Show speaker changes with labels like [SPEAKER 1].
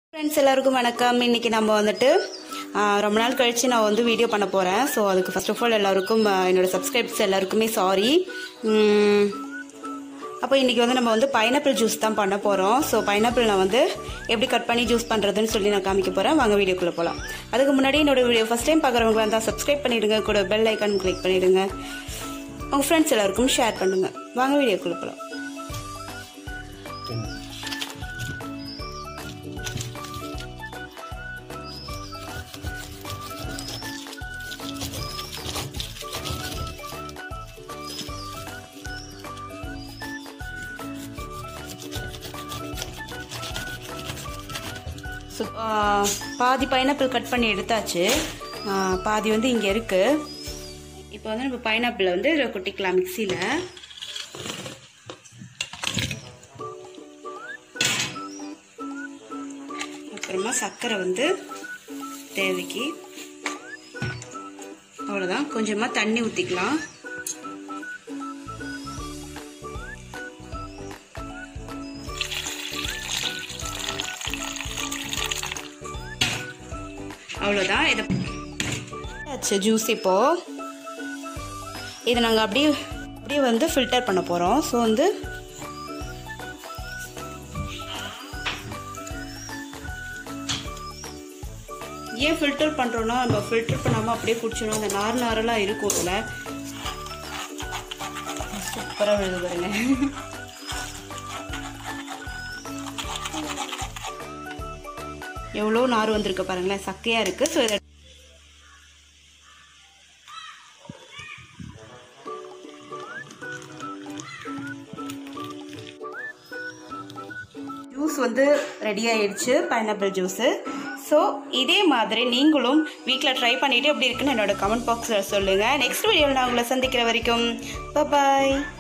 [SPEAKER 1] friends எல்லாருக்கும் வணக்கம் இன்னைக்கு நம்ம வந்துட்டு ஆ, ரொம்ப நாள் கழித்து நான் வந்து வீடியோ பண்ண போகிறேன் ஸோ அதுக்கு ஃபர்ஸ்ட் ஆஃப் ஆல் எல்லாருக்கும் ஆ, என்னோட சப்ஸ்கிரைப்ஸ் எல்லாருக்குமே சாரி அப்போ இன்றைக்கி வந்து நம்ம வந்து பைனாப்பிள் ஜூஸ் தான் பண்ண போகிறோம் ஸோ பைனாப்பிள் நான் வந்து எப்படி கட் பண்ணி ஜூஸ் பண்ணுறதுன்னு சொல்லி நான் காமிக்க போகிறேன் வாங்க வீடியோக்குள்ளே போகலாம் அதுக்கு முன்னாடி என்னோட வீடியோ ஃபஸ்ட் டைம் பார்க்குறவங்க இருந்தால் சப்ஸ்கிரைப் பண்ணிவிடுங்க கூட பெல் ஐக்கான் கிளிக் பண்ணிவிடுங்க உங்கள் ஃப்ரெண்ட்ஸ் எல்லாருக்கும் ஷேர் பண்ணுங்கள் வாங்க வீடியோக்குள்ளே போகலாம் ஸோ பாதி பைனாப்பிள் கட் பண்ணி எடுத்தாச்சு ஆ, பாதி வந்து இங்கே இருக்குது இப்போ வந்து நம்ம பைனாப்பிளை வந்து இதில் கொட்டிக்கலாம் மிக்சியில் அப்புறமா சர்க்கரை வந்து தேவைக்கு அவ்வளோதான் கொஞ்சமாக தண்ணி ஊற்றிக்கலாம் அவ்வளோதான் இதை ஆச்சு ஜூஸ் இப்போ இதை நாங்கள் அப்படியே அப்படியே வந்து ஃபில்டர் பண்ண போகிறோம் ஸோ வந்து ஏன் ஃபில்டர் பண்ணுறோன்னா நம்ம ஃபில்டர் பண்ணாமல் அப்படியே குடிச்சிடும் அந்த நார் நாரெல்லாம் இருக்கும் இதில் சூப்பராக விழுது பாருங்க எவ்வளோ நார் வந்திருக்கு பாருங்களேன் சக்கையாக இருக்குது ஸோ இதை ஜூஸ் வந்து ரெடி ஆயிடுச்சு பைனாப்பிள் ஜூஸு ஸோ இதே மாதிரி நீங்களும் வீட்டில் ட்ரை பண்ணிவிட்டு எப்படி இருக்குன்னு என்னோட கமெண்ட் பாக்ஸில் சொல்லுங்கள் நெக்ஸ்ட் வீடியோவில் நான் உங்களை சந்திக்கிற வரைக்கும் பாய்